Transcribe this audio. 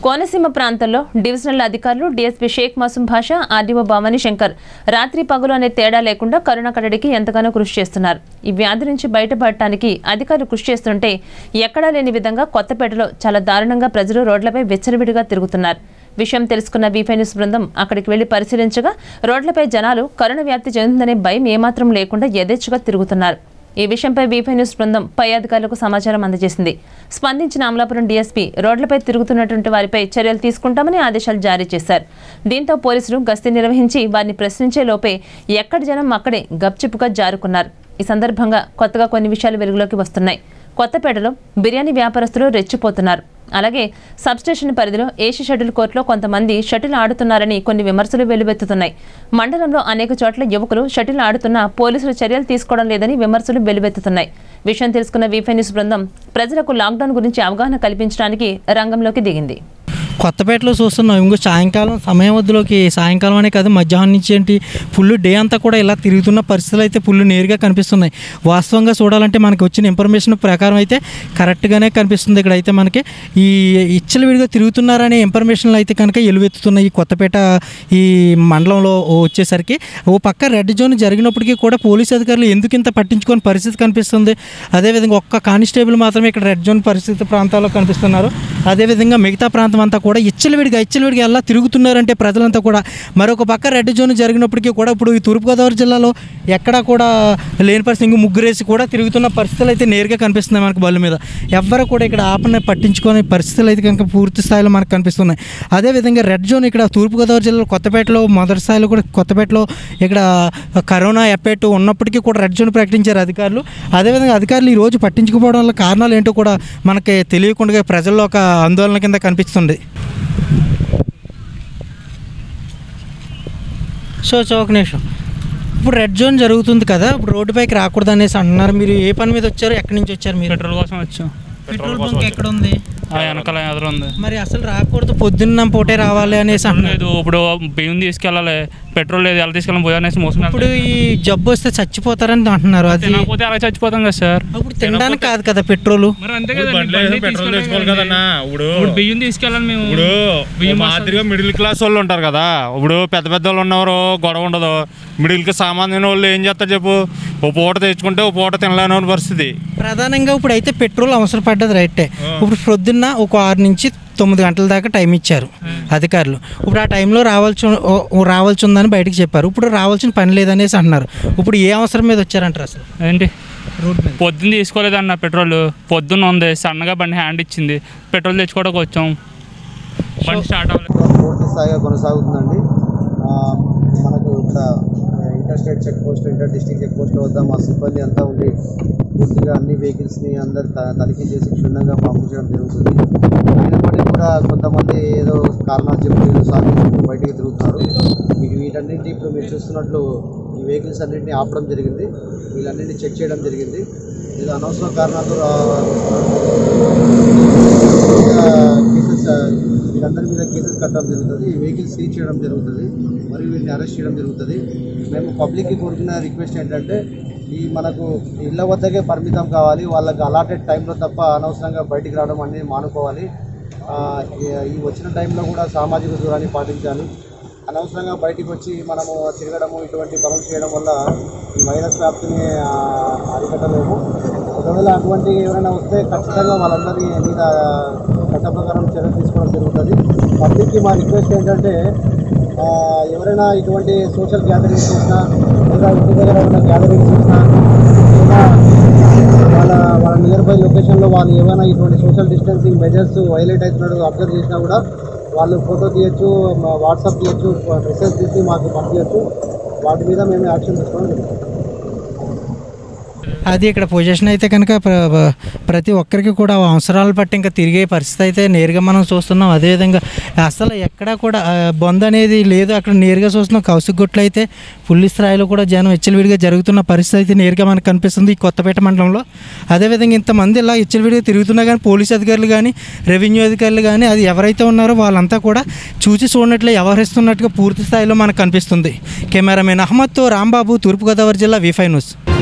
కోనసీమ ప్రాంతంలో డివిజనల్ అధికారులు డీఎస్పీ షేక్ మాసూం భాషా ఆర్డీఓ భవానీ శంకర్ రాత్రి పగలు అనే తేడా లేకుండా కరోనా కట్టడికి ఎంతగానో కృషి చేస్తున్నారు ఈ వ్యాధి నుంచి బయటపడటానికి అధికారులు కృషి చేస్తుంటే ఎక్కడా లేని విధంగా కొత్తపేటలో చాలా దారుణంగా ప్రజలు రోడ్లపై వెచ్చలవిడిగా తిరుగుతున్నారు విషయం తెలుసుకున్న వీఫై న్యూస్ బృందం అక్కడికి వెళ్లి పరిశీలించగా రోడ్లపై జనాలు కరోనా వ్యాప్తి చెందుతుందనే భయం ఏమాత్రం లేకుండా యథేచ్ఛగా తిరుగుతున్నారు ఈ విషయంపై వీఫై న్యూస్ బృందం పై అధికారులకు సమాచారం అందజేసింది స్పందించిన అమలాపురం డీఎస్పీ రోడ్లపై తిరుగుతున్నటువంటి వారిపై చర్యలు తీసుకుంటామని ఆదేశాలు జారీ చేశారు దీంతో పోలీసులు గస్తీ నిర్వహించి వారిని ప్రశ్నించే లోపే ఎక్కడి జనం అక్కడే గప్చిప్పుగా జారుకున్నారు ఈ సందర్భంగా కొత్తగా కొన్ని విషయాలు వెలుగులోకి వస్తున్నాయి కొత్తపేటలో బిర్యానీ వ్యాపారస్తులు రెచ్చిపోతున్నారు అలాగే సబ్స్టేషన్ పరిధిలో ఏషి షటిల్ కోర్టులో కొంతమంది షటిల్ ఆడుతున్నారని కొన్ని విమర్శలు వెలువెత్తుతున్నాయి మండలంలో అనేక చోట్ల యువకులు షటిల్ ఆడుతున్నా పోలీసులు చర్యలు తీసుకోవడం లేదని విమర్శలు వెలువెత్తుతున్నాయి విషయం తెలుసుకున్న వీఫై న్యూస్ బృందం ప్రజలకు లాక్డౌన్ గురించి అవగాహన కల్పించడానికి రంగంలోకి దిగింది కొత్తపేటలో చూస్తున్నాం ఇంకో సాయంకాలం సమయం వద్దులోకి సాయంకాలం అనే కాదు మధ్యాహ్నం నుంచి ఏంటి ఫుల్ డే అంతా కూడా ఇలా తిరుగుతున్న పరిస్థితులు అయితే ఫుల్ నేరుగా కనిపిస్తున్నాయి వాస్తవంగా చూడాలంటే మనకి వచ్చిన ఇన్ఫర్మేషన్ ప్రకారం అయితే కరెక్ట్గానే కనిపిస్తుంది ఇక్కడ అయితే మనకి ఈ ఇచ్చల విడిగా తిరుగుతున్నారనే ఇన్ఫర్మేషన్లు అయితే కనుక ఎలువెత్తుతున్నాయి ఈ కొత్తపేట ఈ మండలంలో వచ్చేసరికి ఓ పక్క రెడ్ జోన్ జరిగినప్పటికీ కూడా పోలీస్ అధికారులు ఎందుకు ఇంత పట్టించుకొని పరిస్థితి కనిపిస్తుంది అదేవిధంగా ఒక్క కానిస్టేబుల్ మాత్రమే ఇక్కడ రెడ్ జోన్ పరిస్థితి ప్రాంతాల్లో కనిపిస్తున్నారు అదేవిధంగా మిగతా ప్రాంతం అంతా కూడా ఇచ్చలవిడిగా ఇచ్చలవిడిగా ఎలా తిరుగుతున్నారంటే ప్రజలంతా కూడా మరొక పక్క రెడ్ జోన్ జరిగినప్పటికీ కూడా ఇప్పుడు ఈ తూర్పుగోదావరి జిల్లాలో ఎక్కడా కూడా లేని పరిస్థితి ఇంకో ముగ్గురేసి కూడా తిరుగుతున్న పరిస్థితులు అయితే నేరుగా కనిపిస్తున్నాయి మనకు బళ్ళు మీద ఎవ్వరు కూడా ఇక్కడ ఆపని పట్టించుకునే పరిస్థితులు అయితే కనుక పూర్తి స్థాయిలో మనకు కనిపిస్తున్నాయి అదేవిధంగా రెడ్ జోన్ ఇక్కడ తూర్పుగోదావరి జిల్లాలో కొత్తపేటలో మొదటి స్థాయిలో కూడా కొత్తపేటలో ఇక్కడ కరోనా ఎఫెక్ట్ ఉన్నప్పటికీ కూడా రెడ్ జోన్ ప్రకటించారు అధికారులు అదేవిధంగా అధికారులు ఈ రోజు పట్టించుకోవడం వల్ల కారణాలు ఏంటో కూడా మనకి తెలియకుండా ప్రజల్లో ఒక ఆందోళన కింద కనిపిస్తుంది సో సో ఒక నిమిషం ఇప్పుడు రెడ్ జోన్ జరుగుతుంది కదా ఇప్పుడు రోడ్డు పైకి రాకూడదు అనేసి అంటున్నారు మీరు ఏ పని మీద వచ్చారు ఎక్కడి నుంచి వచ్చారు మీరు పెట్రోల్ కోసం వచ్చాం పెట్రోల్ బంక్ ఎక్కడ ఉంది ఆ వెనకాల ఎదురు ఉంది మరి అసలు రాకూడదు పొద్దున్న పూటే రావాలి అనేసి అంటున్నారు లేదు ఇప్పుడు బియ్యం తీసుకెళ్ళాలి పెట్రోల్ లేదు ఎలా తీసుకెళ్ళాలి పోయి అనేసి మోసం ఇప్పుడు ఈ జబ్బు వస్తే చచ్చిపోతారని అంటున్నారు అది తినకపోతే అలా చచ్చిపోతాం కదా సార్ ఇప్పుడు తినడానికి కాదు కదా పెట్రోల్ మరి అంతే ఇప్పుడు కదా బండ్లో వేసి పెట్రోల్ తెచ్చుకోవాలి కదన్నా ఇప్పుడు ఇప్పుడు బియ్యం తీసుకెళ్ళాలి మేము ఇప్పుడు బియ్యం మాదిరిగా మిడిల్ క్లాస్ వాళ్ళు ఉంటారు కదా ఇప్పుడు పెద్ద పెద్ద వాళ్ళు ఉన్నవారు గొడవ ఉండదు మిడిల్ క్లాస్ సామాన్యమైన వాళ్ళు ఏం చేస్తారు చెప్పు ఓ పూట తెచ్చుకుంటే ఓ పూట తినలేని పరిస్థితి ప్రధానంగా ఇప్పుడు అయితే పెట్రోల్ అవసరం పడ్డది రైటే ఇప్పుడు పొద్దున్న ఒక ఆరు నుంచి తొమ్మిది గంటల దాకా టైం ఇచ్చారు అధికారులు ఇప్పుడు ఆ టైంలో రావాల్సి ఓ- ఓ రావాల్సి ఉందని బయటకు చెప్పారు ఇప్పుడు రావాల్సిన పని లేదనేసి అంటున్నారు ఇప్పుడు ఏ అవసరం మీద వచ్చారంటారు అసలు ఏంటి రోడ్ మీద పొద్దున్న తీసుకోలేదన్న పెట్రోల్ పొద్దున్న ఉంది సన్నగా బండి హ్యాండ్ ఇచ్చింది పెట్రోల్ తెచ్చుకోవడానికి వచ్చాం బండి స్టార్ట్ అవ్వలేదు పూర్తి స్థాయిగా కొనసాగుతుందండి ఆ, మనకు ఇక్కడ inter state check post inter district check post వద్ద మా సిబ్బంది అంతా ఉండి పూర్తిగా అన్ని వెహికల్స్ని అందరు త- తనిఖీ చేసి క్షుణ్ణంగా పంపించడం జరుగుతుంది అయినప్పటికీ కూడా కొంతమంది ఏదో కారణాలు చెప్పి సాధించి బయటికి తిరుగుతున్నారు వీటి వీటన్నింటి ఇప్పుడు మీరు చూస్తున్నట్లు ఈ వెహికల్స్ అన్నింటినీ ఆపడం జరిగింది వీళ్ళన్నింటినీ చెక్ చేయడం జరిగింది ఇది అనవసర కారణాలతో కేసెస్ వీళ్ళందరి మీద కేసెస్ కట్టడం జరుగుతుంది ఈ వెహికల్ సీజ్ చేయడం జరుగుతుంది మరియు వీటిని అరెస్ట్ చేయడం జరుగుతుంది మేము పబ్లిక్కి కోరుకున్న రిక్వెస్ట్ ఏంటంటే ఈ మనకు ఇళ్ళ వద్దకే పరిమితం కావాలి వాళ్ళకి అలాటెడ్ టైంలో తప్ప అనవసరంగా బయటికి రావడం అనేది మానుకోవాలి ఆ, ఈ- ఈ వచ్చిన టైంలో కూడా సామాజిక దూరాన్ని పాటించాలి అనవసరంగా బయటికి వచ్చి మనము తిరగడము ఇటువంటి పనులు చేయడం వల్ల ఈ వైరస్ వ్యాప్తిని ఆ, అరికట్టలేము ఒకవేళ అటువంటి ఎవరైనా వస్తే ఖచ్చితంగా వాళ్ళందరి మీద చట్ట ప్రకారం చర్యలు తీసుకోవడం జరుగుతుంది పబ్లిక్కి మా రిక్వెస్ట్ ఏంటంటే ఆ, ఎవరైనా ఇటువంటి సోషల్ గ్యాదరింగ్స్ చేసినా లేదా ఇంటి దగ్గర ఉన్న గ్యాదరింగ్స్ చేసినా లేదా వాళ్ళ వాళ్ళ నియర్ బై లొకేషన్లో వాళ్ళు ఏమైనా ఇటువంటి సోషల్ డిస్టెన్సింగ్ మెజర్స్ వైలేట్ అవుతున్నాడు అబ్జర్వ్ చేసినా కూడా వాళ్ళు ఫోటో తీయచ్చు వాట్సాప్ తీయచ్చు మెసేజ్ తీసి మాకు పంపించచ్చు వాటి మీద మేము యాక్షన్ తీసుకోవడం జరుగుతుంది అది ఇక్కడ పొజిషన్ అయితే కనుక ప్ర- ప్ర- ప్రతి ఒక్కరికి కూడా అవసరాలు బట్టి ఇంకా తిరిగే పరిస్థితి అయితే నేరుగా మనం చూస్తున్నాం అదేవిధంగా అసలు ఎక్కడా కూడా ఆ, బంద్ అనేది లేదు అక్కడ నేరుగా చూస్తున్నాం కౌశిక్ గుట్లు అయితే ఫుల్ స్థాయిలో కూడా జనం విచ్చలవిడిగా జరుగుతున్న పరిస్థితి అయితే నేరుగా మనకు కనిపిస్తుంది ఈ కొత్తపేట మండలంలో అదేవిధంగా ఇంతమంది ఇలా విచ్చలవిడిగా తిరుగుతున్నా కానీ పోలీస్ అధికారులు కానీ రెవెన్యూ అధికారులు కానీ అది ఎవరైతే ఉన్నారో వాళ్ళంతా కూడా చూసి చూడనట్లు వ్యవహరిస్తున్నట్టుగా పూర్తి స్థాయిలో మనకు కనిపిస్తుంది కెమెరామెన్ అహ్మద్తో రాంబాబు తూర్పుగోదావరి జిల్లా వి ఫైవ్ న్యూస్